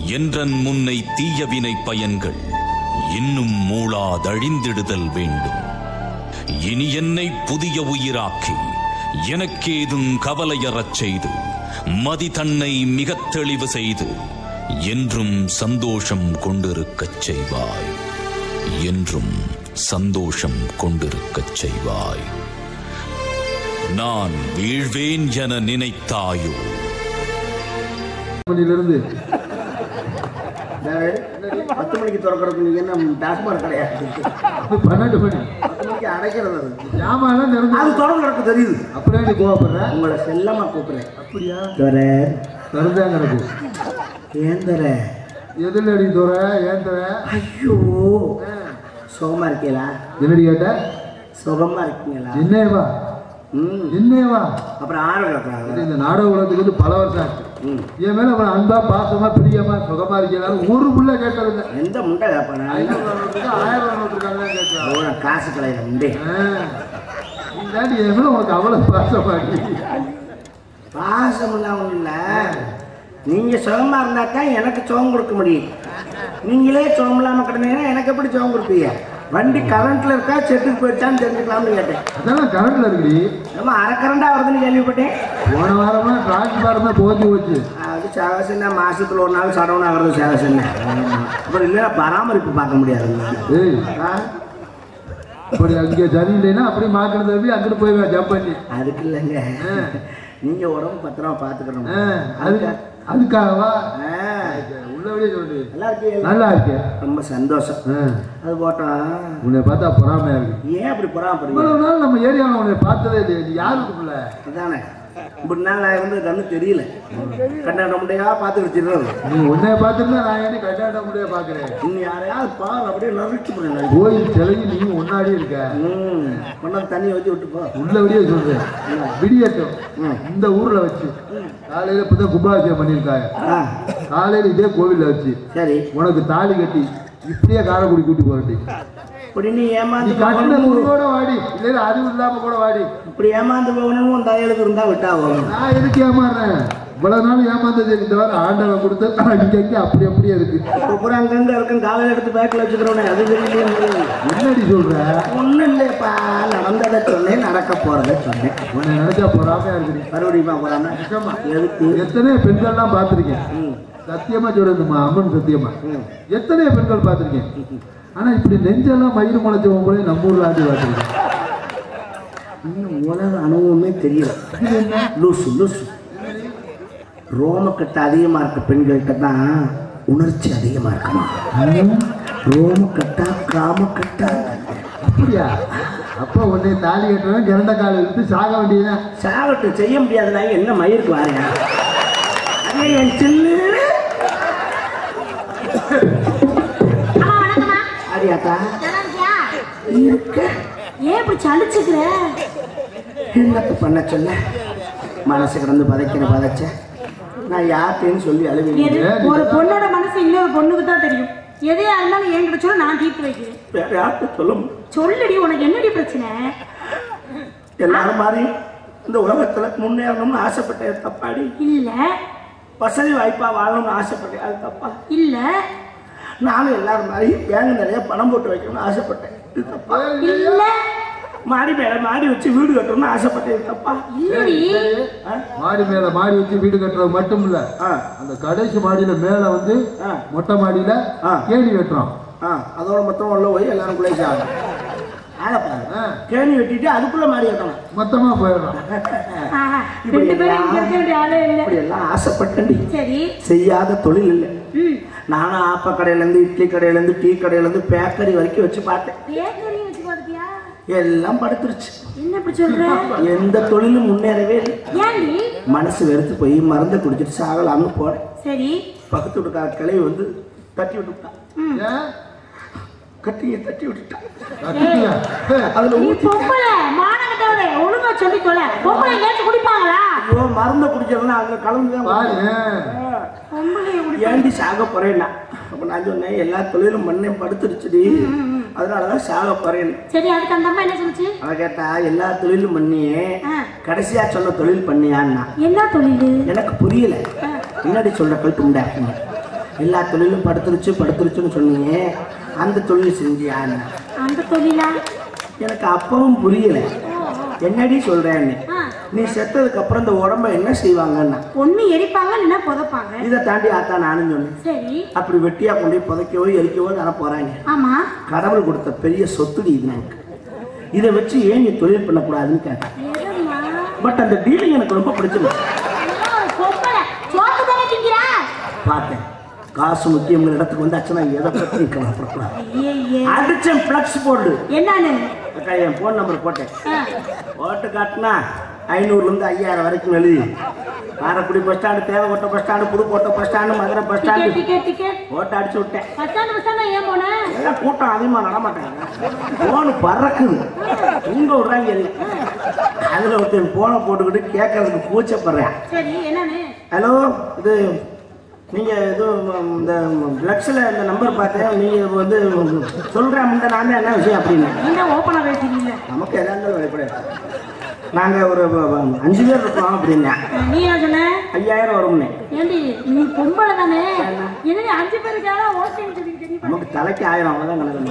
என்றன் முன்னை தீயவினை பயன்கள் இன்னும் மூளாதழிந்திடுதல் வேண்டும் இனி என்னை புதிய உயிராக்கி எனக்கேதும் கவலையறச் செய்து மதி தன்னை மிகத் தெளிவு செய்து என்றும் சந்தோஷம் கொண்டிருக்கச் செய்வாய் என்றும் சந்தோஷம் கொண்டிருக்கச் செய்வாய் நான் வீழ்வேன் என நினைத்தாயோ மணிலிருந்து டேய், பத்து மணிக்கு திறக்கிறதுக்கு நீங்க என்ன டாஸ்மாக் கிடையாது பன்னெண்டு மணி பத்து மணிக்கு அடைக்கிறது அது ஜாமான்லாம் அது நிறந்து தொடர்ந்து எனக்கு தெரியுது அப்படியே நீ கோவப்படுற உங்களை செல்லமா கூப்பிடுறேன் அப்படியா துற தருதான் கிடக்கு ஏன் துற எதில் அடி தோற ஏன் தர ஐயோ சுகமா இருக்கீங்களா என்னடி கேட்ட சுகமா இருக்கீங்களா என்னேவா ம் என்னேவா அப்புறம் ஆறு கிடக்குறாங்க இந்த நாடக உலகத்துக்கு வந்து பல வருஷம் ஆச்சு ம் என் மேல அவன் அன்பா பாசமா பிரியமா சுகமா இருக்கிறாரு ஒரு புள்ள கேட்டதில்லை எந்த முண்டை கேட்பானா ஐநூறு நோட்டுக்கு ஆயிரம் நோட்டுருக்காங்க கேட்கலாம் அவ்வளோ காசு கலையில முண்டே இல்லாட்டி என் மேல உனக்கு அவ்வளவு பாசமா இருக்கு பாசமெல்லாம் ஒன்றும் இல்லை நீங்கள் சுகமாக இருந்தால் தான் எனக்கு சுகம் கொடுக்க முடியும் நீங்களே சுகம் இல்லாமல் கிடந்தீங்கன்னா எனக்கு எப்படி சுகம் கொடுப்பீங்க வண்டி கரண்ட்டில் இருக்கா செட்டுக்கு போயிடுச்சான்னு தெரிஞ்சுக்கலாம்னு கேட்டேன் அதான் கரண்ட்ல இருக்குடி நம்ம அரை கரண்டா வருதுன்னு கேள்விப்பட்டேன் போன வாரமா டிரான்ஸ்பாரமே போச்சு போச்சு அது சேவசன்னா மாசத்துல ஒரு நாள் சடவுன் ஆகிறது சேவசன்னா அப்புறம் இல்லைன்னா பராமரிப்பு பார்க்க முடியாது ஏய் ஆ? அப்படி அங்கே சரி இல்லைன்னா அப்படி மாக்கணும் தம்பி அங்கிட்டு போய் ஜம்ப் பண்ணி அதுக்கு இல்லைங்க நீங்க உடம்பு பத்திரமா பார்த்துக்கணும் ஆ, அது அதுக்காகவா ஆ, உள்ளபடியே சொல்லு நல்லா இருக்கீங்க நல்லா இருக்கு ரொம்ப சந்தோஷம் ஆ, அது போட்டோம் உன்னை பார்த்தா பொறாமையா இருக்கு ஏன் அப்படி பொறாமப்படுறீங்க இவ்வளவு நாள் நம்ம ஏரியாவில் உன்னை பார்த்ததே இல்லையே நீ யாருக்கு பிள்ளை அதானே இப்படி நாள் நான் இருந்து கண்ணு தெரியல கண்ணாட முடியா பார்த்து வச்சிருந்தது நீ உன்னை பார்த்துருந்தா நான் ஏன் கட்டாட்ட முடிய பார்க்குறேன் இன்னும் யாரையாவது பாரு அப்படியே நறுக்கி போடுங்க கோயில் சிலையும் நீ ஒன்னாடி இருக்க ம் கொண்டாந்து தண்ணியை வச்சு விட்டு போ உள்ளபடியே சொல்றேன் விடியட்டும் ம். இந்த ஊர்ல வச்சு காலையில இப்பதான் கும்பாபிஷேகம் பண்ணியிருக்காங்க ஆ காலையில இதே கோவில்ல வச்சு சரி உனக்கு தாலி கட்டி இப்படியே காரைக்குடி கூட்டி போறட்டி இப்படி நீ நீ ஏமாந்து கட்டின போகணும் கூட வாடி இல்லைன்னா அறிவு இல்லாம கூட வாடி இப்படி ஏமாந்து போகணும்னு உன் தலையெழுத்து இருந்தா விட்டா போகணும் நான் எதுக்கு ஏமாறுறேன் இவ்வளவு நாள் ஏமாந்தது எனக்கு தவிர ஆண்டவன் கொடுத்து இங்க இங்க அப்படி அப்படியே இருக்கு இப்போ பூரா அங்கங்க இருக்கும் காலையில் எடுத்து பேக்கில் வச்சுக்கிறோனே அது தெரியலையே என்னடி சொல்ற ஒன்றும் இல்லைப்பா நடந்ததை சொன்னேன் நடக்க போறதை சொன்னேன் உன்னை நினைச்சா பொறாமையா இருக்கு மறுபடியும் போறாம எதுக்கு எத்தனை பெண்கள்லாம் பார்த்திருக்கேன் ம் சத்தியமா சொல்றேன்மா அம்மன் சத்தியமா ம் எத்தனை பெண்கள் பார்த்திருக்கேன் ஆனா இப்படி நெஞ்செல்லாம் மயிறு முளைச்சவங்க கூட நம்ம ஊர்ல ஆண்டி பார்த்திருக்கேன் இன்னும் உலக அனுபவமே தெரியல லூசு லூசு ரோமக்கட்டு அதிகமாக இருக்க பெண்கள்கிட்ட தான் உணர்ச்சி அதிகமாக இருக்குமா ரோமக்கட்டா காமக்கட்டா அப்படியா அப்ப உன்னை தாலி கட்டுறவன் கிரண்ட கால இழுத்து சாக வேண்டியதுதான் சாவட்டு செய்ய முடியாதுனா என்ன மயிருக்கு வாங்க அதே என் சில்லு அம்மா வணக்கம்மா அடியாத்தா நல்லா இருக்கியா இருக்க ஏன் இப்படி சலிச்சுக்கிற என்னத்த பண்ண சொல்ல மனசு கிடந்து பதைக்கிற பதைச்ச நான் யார்கிட்டன்னு சொல்லி எது அழுவீங்க ஒரு பொண்ணோட மனசு இன்னொரு பொண்ணுக்கு தான் தெரியும் எதையா இருந்தாலும் என்கிட்ட சொல்ல நான் தீர்த்து வைக்கிறேன் வேற யார்கிட்ட சொல்ல முடியும் சொல்லுடி உனக்கு என்னடி பிரச்சனை எல்லாரும் மாதிரி இந்த உலகத்துல முன்னேறணும்னு ஆசைப்பட்டேன் தப்பாடி இல்ல வசதி வாய்ப்பா வாழணும்னு ஆசைப்பட்டேன் அது தப்பா இல்ல நானும் எல்லாரும் மாதிரி பேங்க் நிறைய பணம் போட்டு வைக்கணும்னு ஆசைப்பட்டேன் இது தப்பா இல்ல மாடி மேல மாடி வச்சு வீடு கட்டணும்னு ஆசைப்பட்டேன் இது தப்பா இல்லடி ஆ? மாடி மேல மாடி வச்சு வீடு கட்டுறது மட்டும் இல்ல ஆ அந்த கடைசி மாடியில மேல வந்து ஆ. மொட்டை மாடியில ஆ. கேணி வெட்டுறோம் ஆ அதோட மொத்தம் உள்ள போய் எல்லாரும் குளிச்சு ஆகும் ஆளை பாரு ஆ. கேணி வெட்டிட்டு அதுக்குள்ள மாடி கட்டணும் மொத்தமா போயிடுறோம் ஆஹா, இப்படி ரெண்டு பேரும் இங்க இருக்க வேண்டிய ஆளே இல்ல இப்படி எல்லாம் ஆசைப்பட்டேன் சரி செய்யாத தொழில் இல்லை ம் நானும் ஆப்ப கடையிலேருந்து இட்லி கடையிலேருந்து டீ கடையிலேருந்து பேக்கரி வரைக்கும் வச்சு பார்த்தேன் பேக்கரியும் வச்சு பார்த்தியா எல்லாம் படுத்துருச்சு என்ன இப்படி சொல்ற எந்த தொழிலும் முன்னேறவே இல்லை ஏன்டி மனசு வெறுத்து போய் மருந்தை குடிச்சிட்டு சாகலாம்னு போறேன் சரி பக்கத்து வீட்டுக்கார கிளவி வந்து தட்டி விட்டுட்டான் ம் ஏன் கட்டியை தட்டி விட்டுட்டான் கட்டிட்டியா? ஹே, அதுல நீ ஊத்தி பொம்பளை மானகட்டவளே ஒழுங்கா சொல்லி தொலை பொம்பளை எங்கேயாச்சும் குடிப்பாங்களா ஐயோ மருந்தை குடிக்கிறதுனா அங்க கலந்துதான் பாரு பொம்பளை குடி ஏண்டி சாக போறேன்னா அப்ப நான் சொன்னேன் எல்லா தொழிலும் மண்ணே படுத்துருச்சுடி அதனாலதான் சாக போறேன் சரி அதுக்கு அந்த அம்மா என்ன சொல்லுச்சு அவ கேட்டா எல்லா தொழிலும் பண்ணியே ஆ. கடைசியா சொன்ன தொழில் பண்ணியான்னா என்ன தொழில் எனக்கு புரியல பின்னாடி சொல்ற கழுத்து உண்டா எல்லா தொழிலும் படுத்துருச்சு படுத்துருச்சுன்னு சொன்னீங்க அந்த தொழில் செஞ்சியான்னு அந்த தொழிலா எனக்கு அப்பவும் புரியல என்னடி சொல்றேன்னு ஆ. நீ செத்ததுக்கு அப்புறம் இந்த உடம்ப என்ன செய்வாங்கன்னா ஒண்ணு எரிப்பாங்க இல்லைன்னா புதைப்பாங்க இதை தாண்டி ஆத்தா நானும் சொன்னேன் சரி அப்படி வெட்டியா கொண்டு போய் புதைக்கவோ எரிக்கவோ தர போறாங்க ஆமா கடவுள் கொடுத்த பெரிய சொத்துடி இது நமக்கு இதை வச்சு ஏன் நீ தொழில் பண்ணக்கூடாதுன்னு கேட்டேன் எதும்மா? பட் அந்த டீலிங் எனக்கு ரொம்ப பிடிச்சிருந்துச்சு ஐயோ, பொம்பளை. சோத்து தானே திங்கிறா? பார்த்தேன் காசு முக்கியங்கிற இடத்துக்கு வந்து அச்சனா எதை பத்தி கவலைப்படக்கூடாது ஐயையே. அடிச்சேன் பிளக்ஸ் போர்டு என்னன்னு அக்கா, என் ஃபோன் நம்பர் போட்டேன் ஆ, ஓட்டு காட்டினா ஐநூறுலேருந்து ஐயாயிரம் வரைக்கும் எழுதி Karaikudi bus stand Devakottai bus stand Pudukkottai bus stand Madurai bus ticket stand ticket ticket ஓட்டு அடிச்சு விட்டேன் பஸ் ஸ்டாண்டு பஸ் ஸ்டாண்டு ஏன் போன எல்லாம் கூட்டம் அதிகமாக நடமாட்டாங்க ஃபோனு பறக்குது தூங்க விடுறாங்க எல்லாம். அதில் ஒருத்தன் ஃபோனை போட்டுக்கிட்டு கேட்கறதுக்கு கூச்சப்படுறேன் சரி என்னன்னு ஹலோ இது நீங்கள் இது ம், இந்த ப்ளக்ஸில் இந்த நம்பர் பார்த்தேன் நீங்கள் வந்து சொல்கிறேன் முன்ன நான் தான் என்ன விஷயம் அப்படின்னு நீங்க ஓப்பனா பேசுறீங்க நமக்கு எதா இருந்தாலும் வெளிப்படையாது நாங்கள் ஒரு வ- வ- அஞ்சு பேர் இருக்கோம் அப்படின்னேன் நீ என்ன சொன்ன ஐயாயிரம் வரும்னே ஏண்டி நீ பொம்பளை தானே என்னடி அஞ்சு பேருக்காக ஓட்டேன்னு சொல்லி தெரியுமா நமக்கு தலைக்கு ஆயிரம் அவ்வளோதான் கணக்கு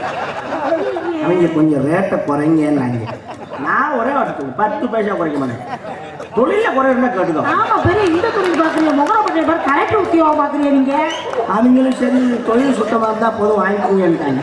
மாட்டேன் அவங்க கொஞ்சம் ரேட்டை குறைங்கன்னாங்க நான் ஒரே வார்த்தை பத்து பைசா குறைக்க மாட்டேன் தொழிலில் குறையுன்னா கேட்டுக்கோ ஆமா பெரிய இந்த தொழில் பாக்குறீங்க முகரப்பட்ட பேர் கலெக்டர் உத்தியோகம் பாக்குறீங்க நீங்க அவங்களும் சரி தொழில் சுத்தமாக இருந்தால் போதும் வாங்கிக்கோங்கன்ட்டாங்க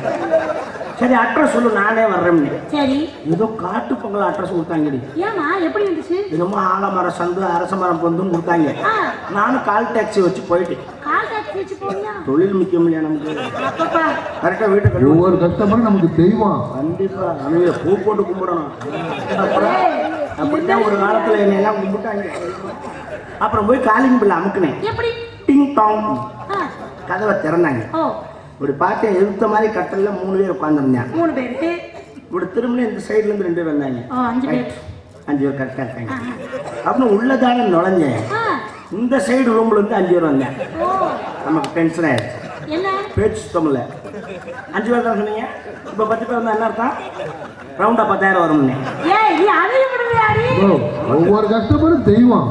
சரி அட்ரஸ் சொல்லு நானே வர்றேன்னு சரி ஏதோ காட்டு பொங்கல் அட்ரஸ் கொடுத்தாங்கடி ஏமா எப்படி இருந்துச்சு என்னமோ ஆலமரம் சந்து அரச மரம் பொந்துன்னு கொடுத்தாங்க ஆ நானும் கால் டாக்ஸி வச்சு போயிட்டேன் கால் டாக்ஸி வச்சு போனியா தொழில் முக்கியம் இல்லையா நமக்கு அப்பப்பா கரெக்டாக வீட்டை கழுவு ஒவ்வொரு கஸ்டமரும் நமக்கு தெய்வம் கண்டிப்பா அவங்க பூ போட்டு கும்பிடணும் அப்புறம் அப்படித்தான் ஒரு காலத்துல என்னை எல்லாம் கும்பிட்டாங்க அப்புறம் போய் காலிங் பிள்ளை அமுக்குனேன் எப்படி டிங் டாங் ஆ கதவை திறந்தாங்க ஓ இப்படி பார்த்தேன் எதிர்த்த மாதிரி கட்டல்ல மூணு பேர் உட்காந்துருந்தேன் மூணு பேருக்கு இப்படி திரும்ப இந்த சைடுல இருந்து ரெண்டு பேர் வந்தாங்க ஓ அஞ்சு பேர் Right. அஞ்சு பேர் கரெக்டாக இருக்காங்க அப்புறம் உள்ளதான நுழைஞ்சேன் ஆ இந்த சைடு ரூம்ல இருந்து அஞ்சு பேர் வந்தேன் ஓ நமக்கு டென்ஷன் ஆயிடுச்சு என்ன பேச்சு சுத்தம் இல்லை அஞ்சு பேர் தான் சொன்னீங்க இப்போ பத்து பேர் வந்தா என்ன அர்த்தம் ரவுண்டா பத்தாயிரம் வரும்னு ஏய் நீ அதையும் விடுவியாடி ஓ, ஒவ்வொரு கஸ்டமரும் தெய்வம்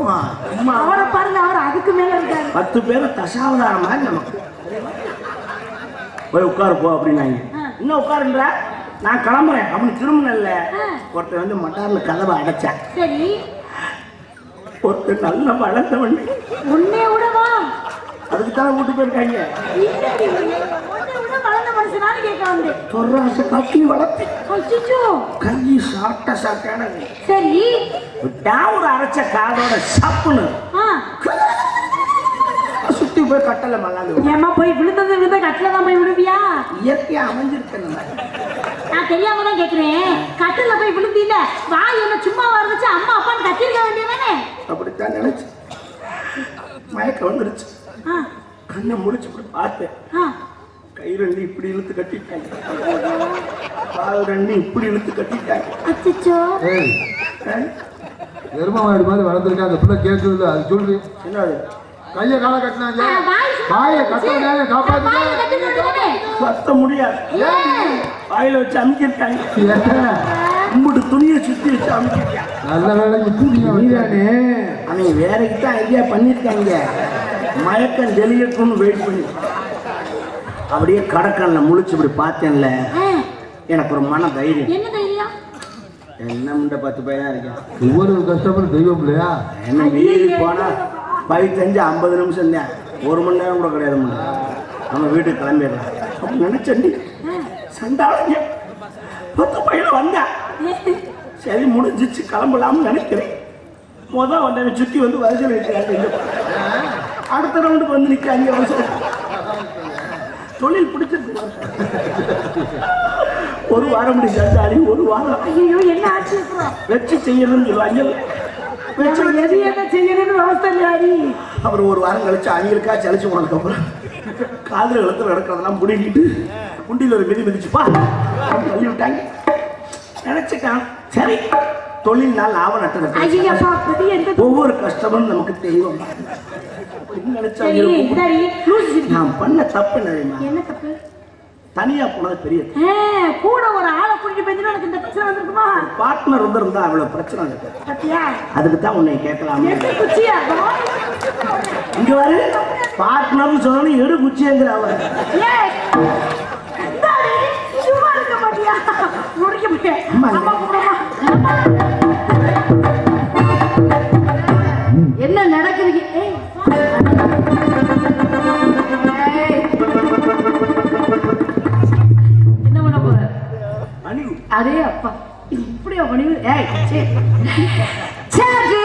அம்மா அவரை பாருங்க அவர் அதுக்கு மேல இருக்காரு பத்து பேர் தசாவதாரம் மாதிரி நமக்கு போய் உட்காரு போ அப்படின்னாங்க ஆ. இன்னும் உட்காருன்ற நான் கிளம்புறேன் அப்படின்னு திரும்பினல்ல ஆ. ஒருத்தன் வந்து மட்டார்ல கதவை அடைச்சான் சரி ஒருத்தர் நல்ல வளர்ந்தவன் உன்னை விடவா அதுக்கு தான் வீட்டு போயிருக்காங்க இல்லடி, உன்னை விட வளர்ந்த மனுஷனான்னு கேட்க வந்தேன் தொர்ராச கட்டி வளர்த்து அச்சச்சோ கை சாட்ட சாட்டான சரி விட்டா ஒரு அரைச்ச காலோட சப்புன்னு ஆ சுத்தி போய் கட்டல மல்லாந்து ஏம்மா போய் விழுந்தது விழுந்த கட்டில தான் போய் விழுவியா இயற்கையா அமைஞ்சிருக்கேன் நம்ம. நான் தெரியாம தான் கேக்குறேன் கட்டில போய் விழுந்தீல வாய் என்ன சும்மா வரவச்சு அம்மா அப்பான்னு கத்திருக்க வேண்டியதானே அப்படித்தான் நினைச்சு மயக்கம் வந்துருச்சு ஆ கண்ணை முடிச்சு இப்படி பார்த்தேன் ஆ கை ரெண்டு இப்படி இழுத்து கட்டிட்டாங்க கால் ரெண்டு இப்படி இழுத்து கட்டிட்டாங்க அச்சச்சோ ஏய் ஆ? எரும மாடு மாதிரி வளர்ந்துருக்கா அந்த பிள்ளை கேட்குது அது சொல்லு என்னது கையை காலை கட்டினாங்க ஆ, வாய் சும்மா வாயை வந்துச்சு. கட்டினாங்க வாயை காப்பாத்துங்க கட்டிட்டு வந்துட்டானே. சத்த முடியாது ஏன்? வாயில வச்சு அமுக்கிட்டாங்க ஏன்? கும்பிட்டு துணியை சுத்தி வச்சு அமுக்கிட்டாங்க நல்ல வேலைக்கு பூனியா வந்தானே அவங்க வேலைக்கு தான் ஐடியா பண்ணியிருக்காங்க மயக்கம் தெளியட்டும்னு வெயிட் பண்ணி அப்படியே கடற்கல்ல முழிச்சு இப்படி பார்த்தேன்ல ஆ, எனக்கு ஒரு மன தைரியம் என்ன தைரியம் என்ன முண்டை பத்து பையன் தான் இருக்கேன் ஒவ்வொரு கஸ்டமரும் தெய்வம் இல்லையா என்ன மீறி போனா பதினஞ்சு ஐம்பது நிமிஷம் தான் ஒரு மணி நேரம் கூட கிடையாது முன்ன. நம்ம வீட்டுக்கு கிளம்பிடலாம் அப்படி நினைச்சண்டி சண்டாளங்க பத்து பையன் வந்தேன் சரி முடிஞ்சிச்சு கிளம்பலாம்னு நினைக்கிறேன் மொதல் வந்தவன் சுற்றி வந்து வரிசையில் நிற்கிறாங்க அடுத்த ரவுண்டுக்கு வந்து நிற்கிறாங்க வரிசையில் தொழில் பிடிச்சிருக்கு ஒரு வாரம் முடி சண்டாளி ஒரு வாரம் ஐயோ என்ன ஆச்சு அப்புறம் வச்சு செய்யணும்னு சொல்லுவாங்க வச்சு நம்ம எது என்ன செய்யணும்னு அவஸ்தை இல்லையாடி அப்புறம் ஒரு வாரம் கழிச்சு அவங்களுக்கா சளிச்சு போனதுக்கப்புறம் காதில் எழுத்துல நடக்கிறதெல்லாம் முடிக்கிட்டு குண்டியில் ஒரு மிதி மிதிச்சுப்பா அப்படின்னு தள்ளி விட்டாங்க நினைச்சுட்டான் சரி தொழில் நாள் லாபம் நட்டது ஐயப்பா பெரிய எந்த ஒவ்வொரு கஷ்டமும் நமக்கு தெய்வம் அப்படின்னு நினைச்சா சரி இருக்கும். சரி லூசு சிரிப்பு. நான் பண்ண தப்பு என்ன தெரியுமா என்ன தப்பு தனியா போனது பெரிய ஏ, கூட ஒரு ஆளை கூட்டிட்டு போயிருந்தா எனக்கு இந்த பிரச்சனை வந்திருக்குமா பார்ட்னர் இருந்திருந்தா அவ்வளவு பிரச்சனை இருக்கு பத்தியா அதுக்கு தான் உன்னை கேட்கலாம் எட்டு குச்சியா இங்க வரு பார்ட்னர்னு சொல்லணும் எடு குச்சிங்கிற அவன் ஏய், இந்தாடி, சும்மா இருக்க மாட்டியா முடிக்க முடியாது அம்மா, அம்மா கூப்பிடுமா என்ன நடக்குது ஏய், ஏய். என்ன பண்ண போற பணிவு அதே அப்பா இப்படியா பணிவு ஏய் சீ. சரி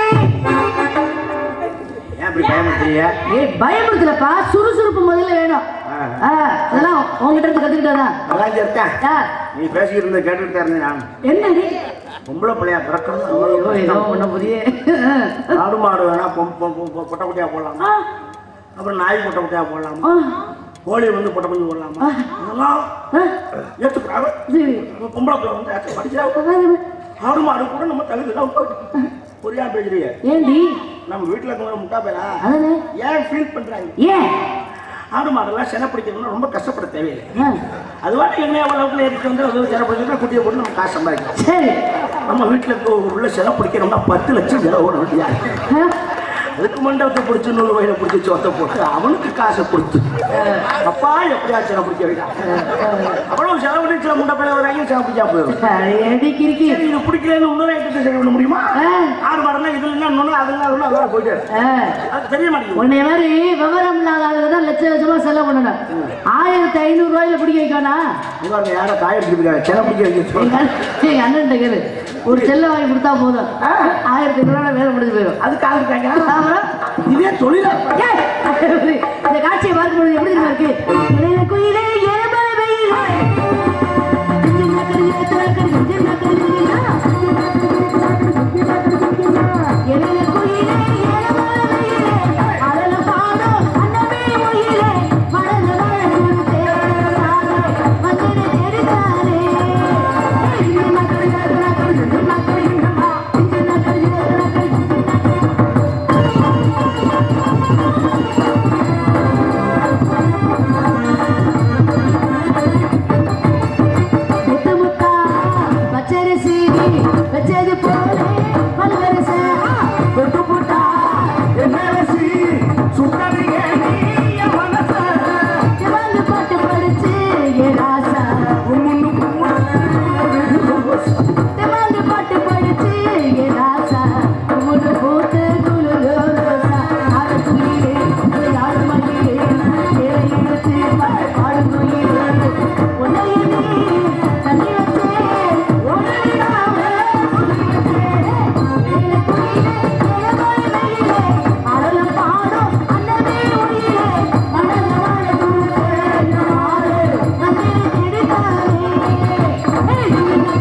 ஏன் இப்படி பயமுறுத்துறிய ஏய் பயப்படுத்தலப்பா சுறுசுறுப்பு முதல்ல வேணும் ஆ. ஆ, அதெல்லாம் உங்ககிட்ட இருந்து கத்துக்கிட்டதா நல்லா இருக்கேன் யார் நீ பேசிக்கிட்டு இருந்த கேட்டுட்டு தான் இருந்தேன் நான் என்னடி பொம்பளை பிள்ளையா ஐயோ பிறக்கணும் ஏதோ ஒண்ணு புரிய ஆடு மாடு வேணா பொம்- பொம்- பொம்- பொ- பொட்டை குட்டியா போடலாமா ஆ, அப்புறம் நாய் பொட்டை குட்டியா போடலாமா ஆ, கோழி வந்து பொட்டை குஞ்சு போடலாமா இதெல்லாம் ஆ, ஏற்றுக்கிறாங்க இது, பொம்பளை பிள்ளை வந்து ஏற்ற படிச்சா அதாவது, ஆடு மாடு கூட நம்ம தகுதி தான் புரியா பேசுறீங்க ஏண்டி நம்ம வீட்டுல இருக்கவங்க முட்டா பேரா அதானே ஏன் ஃபீல் பண்றாங்க ஏன் ஆடு மாடெல்லாம் செனை பிடிக்கணும்னா ரொம்ப கஷ்டப்பட தேவையில்லை ஆ, அதுவாக எங்கேயா அளவுக்கு ஏறிட்டு வந்து அது செனை பிடிச்சிட்டா குட்டியை போட்டு நம்ம காசு சம்பாதிக்கலாம் சரி நம்ம வீட்டில் இருக்க உள்ள செனை பிடிக்கணும்னா பத்து லட்சம் செலவு ஓட வேண்டியா ஆ, அதுக்கு மண்டபத்தை பிடிச்சி நூறு வயலை பிடிச்சி சொத்தை போட்டு அவனுக்கு காசை கொடுத்து அப்பா எப்படியா செனை பிடிக்க வைடா அவ்வளவு செலவு பண்ணி சில முண்டை பிள்ளை வராங்க செனை பிடிச்சா போயிடும் அடி கிறுக்கி சரி, இது பிடிக்கலன்னு இன்னொரு ஐட்டத்தை சரி பண்ண முடியுமா ஆ. ஆடு மாடனா இதுல என்ன இன்னொன்று அதுல அதுல அதோட போயிட்டு ஆ, அது தெரிய மாட்டேங்குது உன்னை மாதிரி விவரம் இல்லாத ஆளுங்க தான் லட்ச லட்சமா செலவு பண்ணணும் ஆயிரத்தி ஐநூறு ரூபாயில பிடிக்க வைக்கணும் இவங்க யாரோ காய எடுத்துருக்காங்க செனை பிடிக்க வைக்க எங்க சொல்றாங்க. அண்ணன் எங்க அண்ணன் கேளு ஒரு செல்ல வாங்கி கொடுத்தா போதும் ஆயிரத்தி ஐநூறு வேலை முடிஞ்சு போயிடும் அதுக்கு ஆளுக்காங்க அப்புறம் இதே தொழிலா ஏய், இந்த காட்சியை பார்க்கும்போது எப்படி தெரியுமா இருக்கு இளைய குயிலே ஏமல வெயிலே கொஞ்சம் நக்கல் ஏத்தலக்கல் கொஞ்சம் நக்கல் இல்லையா? இளைய குயிலே ஏமல வெயிலே அழல பாடும் அன்னமே உயிலே மடல மழை தேடாதே மந்திர தேடித்தாரே இது நக்கல் ஏத்தலக்கல் கொஞ்சம் நக்கல் இல்லையா? கொஞ்சம் நக்கல் ஏத்தலக்கல் கொஞ்சம் நக்கல் முத்து முத்தா பச்சரிசி வச்சது போல பல்வரிசை கொட்டு போட்டா என்னரசி சுட்டறிய நீ மனச சிவந்து பாட்டு படிச்சு ஏ ராசா முன்னுக்கு சிவந்து பாட்டு படிச்சு ஏ ராசா முன்னு போட்டு குலுலோ ரோசா ஆட குயிலே யாழ் மயிலே ஏழை எடுத்து பாட்டு பாடும் குயிலே உன்னைய நீ தண்ணி வச்சே உன்னிடாம சொல்லி வச்சே ஏழை குயிலே ஏழை மயிலே அழல பாடும் அன்னமே உயிலே மணல வாழ குழுத்தே நாளே நந்திரி திடித்தாரே ஏய்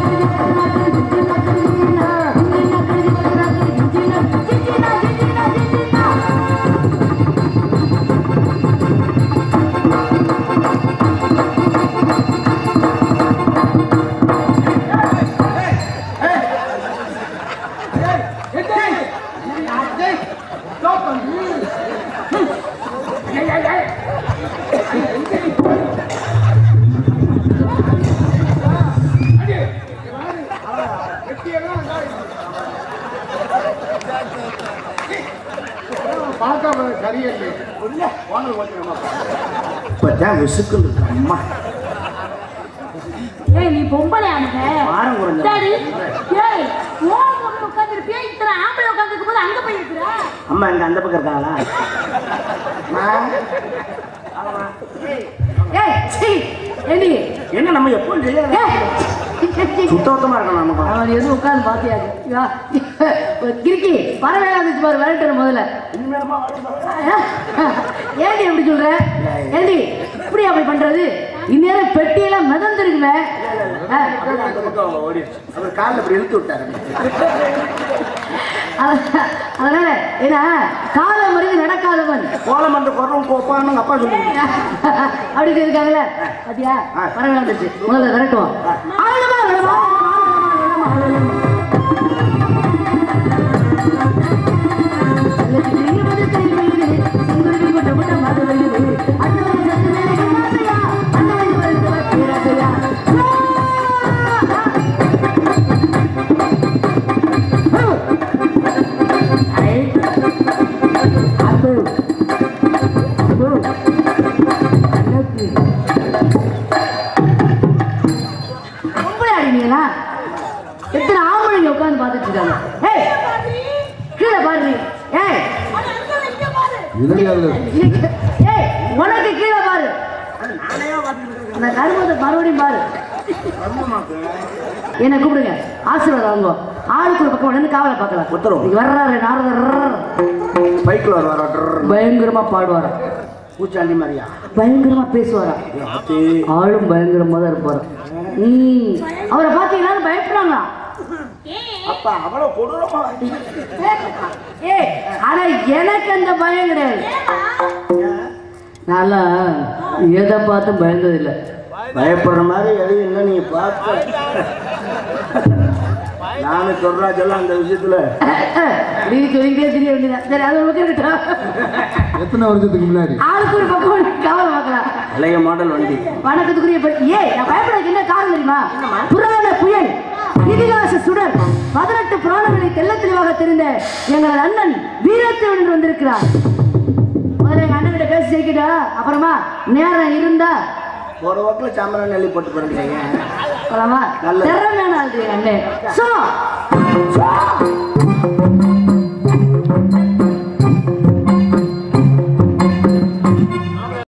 பார்க்காம சரியில்லை இப்பதான் விசுக்குன்னு இருக்கு அம்மா ஏய் நீ பொம்பளை அனுங்க வாரம் குறைஞ்ச சரி ஏய் ஓ பொண்ணு உட்காந்துருப்பியா இத்தனை ஆம்பளை உட்காந்துருக்கும் போது அங்க போய் இருக்கிற அம்மா இங்க அந்த பக்கம் இருக்காங்களா ஏய் சீ ஏண்டி என்ன நம்ம எப்பவும் செய்ய ஏய் சுத்தமா இருக்கணும் நமக்கு அவன் எதுவும் உட்காந்து பாத்தியாது யா, கிறுக்கி வரவேல இருந்துச்சு பாரு விரட்டுற முதல்ல இனிமேலமா வரணும். ஏண்டி அப்படி சொல்ற ஏண்டி இப்படி அப்படி பண்றது இந்நேரம் பெட்டியெல்லாம் மிதந்துருக்குமே ஆ, அப்படியே அந்த பக்கம் ஓடிடுச்சு அவர் காலில் இப்படி இழுத்து விட்டாரு அத- அதனால ஏன்னா காலம் வரைக்கும் நடக்காதவன் கோலம் அந்த குரலும் கோப்பான்னு அப்பா சொல்லுங்க அப்படி இருக்காங்கல்ல பாத்தியா ஆ. வரவேல இருந்துச்சு முதல்ல விரட்டுவோம் ஆளுமா, ஆளுமா, ஆளுமா, ஆளுமா. லட்சுமி இருபது கை மீது, செங்குருவி கொண்ட முட்டம் அது வருகிறது. அண்ணன் சத்து மேலே ஆசையா, அண்ணன் வருகிறது அதுல ஏய் உனக்கு கீழே பாரு அந்த கருமத்தை மறுபடியும் பாரு என்ன கூப்பிடுங்க ஆசீர்வாதம் வாங்குவோம் ஆளுக்கு ஒரு பக்கம் உடனே காவலை பார்க்கலாம் உத்தரவு. இன்னைக்கு வர்றாரு நாரதர் பைக்கில் வருவாரா பயங்கரமா பாடுவாரா பூச்சாண்டி மாதிரியா பயங்கரமா பேசுவாரா ஆளும் பயங்கரமா தான் இருப்பாரு ம் அவரை பார்த்தீங்கன்னா பயப்படுறாங்க அப்ப அவ்வளவு கொடூரமா ஏய் ஆனா எனக்கு அந்த பயம் கிடையாது நல்லா எதை பார்த்தும் பயந்தது இல்லை பயப்படுற மாதிரி எதையும் இல்லை நீங்க பார்த்து நானும் சொல்றாச்செல்லாம் அந்த விஷயத்துல நீ சொல்லிக்கிட்டே தெரிய வேண்டியதான் சரி அது உங்களுக்கு இருக்கட்டும் எத்தனை வருஷத்துக்கு முன்னாடி ஆளுக்கு ஒரு பக்கம் கவலை பார்க்கலாம் இளைய மாடல் வண்டி வணக்கத்துக்குரிய பெண் ஏய் நான் பயப்படுறதுக்கு என்ன காரணம் தெரியுமா புராண புயல் இதிகாச சுடர் பதினெட்டு புராணங்களை தெள்ள தெளிவாக தெரிந்த எங்களது அண்ணன் வீரத்தேவன் வந்திருக்கிறார் முதல்ல எங்க அண்ணன் கிட்ட பேசி ஜெயிக்கிட்டா அப்புறமா நேரம் இருந்தா ஒரு வாக்கில் சாம்பரா நெல்லி போட்டு போறீங்க போலாமா நல்லது. திறமையான ஆள் எங்க அண்ணன் சோ சோ